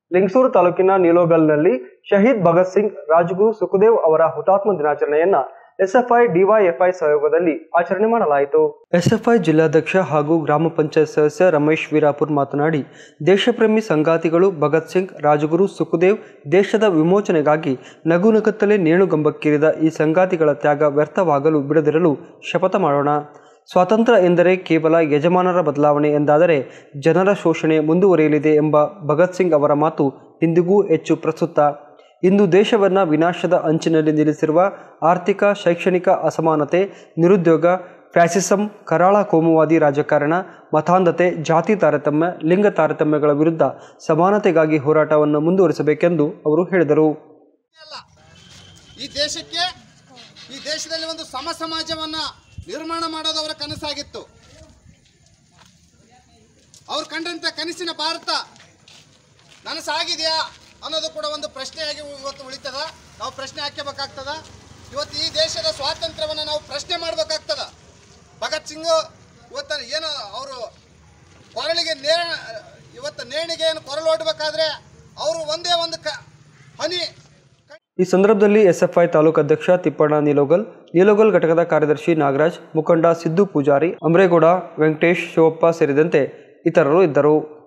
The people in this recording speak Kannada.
ಲಿಂಗಸೂರು ತಾಲೂಕಿನ ನೀಲೋಗಲ್ನಲ್ಲಿ ಶಹೀದ್ ಭಗತ್ ಸಿಂಗ್ ರಾಜ್ಗುರು ಸುಖದೇವ್ ಅವರ ಹುತಾತ್ಮ ದಿನಾಚರಣೆಯನ್ನ ಎಸ್ಎಫ್ಐ ಡಿವೈಎಫ್ಐ ಸಹಯೋಗದಲ್ಲಿ ಆಚರಣೆ ಮಾಡಲಾಯಿತು ಎಸ್ಎಫ್ಐ ಜಿಲ್ಲಾಧ್ಯಕ್ಷ ಹಾಗೂ ಗ್ರಾಮ ಪಂಚಾಯತ್ ಸದಸ್ಯ ರಮೇಶ್ ವೀರಾಪುರ್ ಮಾತನಾಡಿ ದೇಶಪ್ರೇಮಿ ಸಂಗಾತಿಗಳು ಭಗತ್ ಸಿಂಗ್ ರಾಜಗುರು ಸುಖದೇವ್ ದೇಶದ ವಿಮೋಚನೆಗಾಗಿ ನಗುನಗುತ್ತಲೇ ನೇಣುಗಂಬಕ್ಕಿರಿದ ಈ ಸಂಗಾತಿಗಳ ತ್ಯಾಗ ವ್ಯರ್ಥವಾಗಲು ಬಿಡದಿರಲು ಶಪಥ ಮಾಡೋಣ ಸ್ವಾತಂತ್ರ್ಯ ಎಂದರೆ ಕೇವಲ ಯಜಮಾನರ ಬದಲಾವಣೆ ಎಂದಾದರೆ ಜನರ ಶೋಷಣೆ ಮುಂದುವರಿಯಲಿದೆ ಎಂಬ ಭಗತ್ ಸಿಂಗ್ ಅವರ ಮಾತು ಇಂದಿಗೂ ಹೆಚ್ಚು ಪ್ರಸ್ತುತ ಇಂದು ದೇಶವನ್ನು ವಿನಾಶದ ಅಂಚಿನಲ್ಲಿ ನಿಲ್ಲಿಸಿರುವ ಆರ್ಥಿಕ ಶೈಕ್ಷಣಿಕ ಅಸಮಾನತೆ ನಿರುದ್ಯೋಗ ಫ್ಯಾಸಿಸಂ ಕರಾಳ ಕೋಮುವಾದಿ ರಾಜಕಾರಣ ಮತಾಂಧತೆ ಜಾತಿ ತಾರತಮ್ಯ ಲಿಂಗ ತಾರತಮ್ಯಗಳ ವಿರುದ್ಧ ಸಮಾನತೆಗಾಗಿ ಹೋರಾಟವನ್ನು ಮುಂದುವರಿಸಬೇಕೆಂದು ಅವರು ಹೇಳಿದರು ಅಲ್ಲ ಈ ದೇಶಕ್ಕೆ ಈ ದೇಶದಲ್ಲಿ ಒಂದು ಸಮ ಸಮಾಜವನ್ನ ನಿರ್ಮಾಣ ಮಾಡೋದು ಅವರ ಕನಸಾಗಿತ್ತು ಅವ್ರು ಕಂಡಂತ ಕನಸಿನ ಭಾರತ ನನಸಾಗಿದೆಯಾ ಅನ್ನೋದು ಕೂಡ ಒಂದು ಪ್ರಶ್ನೆಯಾಗಿ ಇವತ್ತು ಉಳಿತದ ನಾವು ಪ್ರಶ್ನೆ ಹಾಕಬೇಕಾಗ್ತದ ಇವತ್ತು ಈ ದೇಶದ ಸ್ವಾತಂತ್ರ್ಯವನ್ನು ನಾವು ಪ್ರಶ್ನೆ ಮಾಡಬೇಕಾಗ್ತದ ಭಗತ್ ಸಿಂಗ್ ಇವತ್ತು ಏನು ಅವರು ಕೊರಳಿಗೆ ನೇರ ಇವತ್ತು ನೇಣಿಗೆಯನ್ನು ಕೊರಳೋಡ್ಬೇಕಾದ್ರೆ ಅವರು ಒಂದೇ ಒಂದು ಕ ಹನಿ ಈ ಸಂದರ್ಭದಲ್ಲಿ ಎಸ್ಎಫ್ಐ ತಾಲೂಕು ಅಧ್ಯಕ್ಷ ತಿಪ್ಪಣ್ಣ ನೀಲೋಗಲ್ ನೀಲೋಗಲ್ ಘಟಕದ ಕಾರ್ಯದರ್ಶಿ ನಾಗರಾಜ್ ಮುಖಂಡ ಸಿದ್ದು ಪೂಜಾರಿ ಅಮ್ರೇಗೌಡ ವೆಂಕಟೇಶ್ ಶಿವಪ್ಪ ಸೇರಿದಂತೆ ಇತರರು ಇದ್ದರು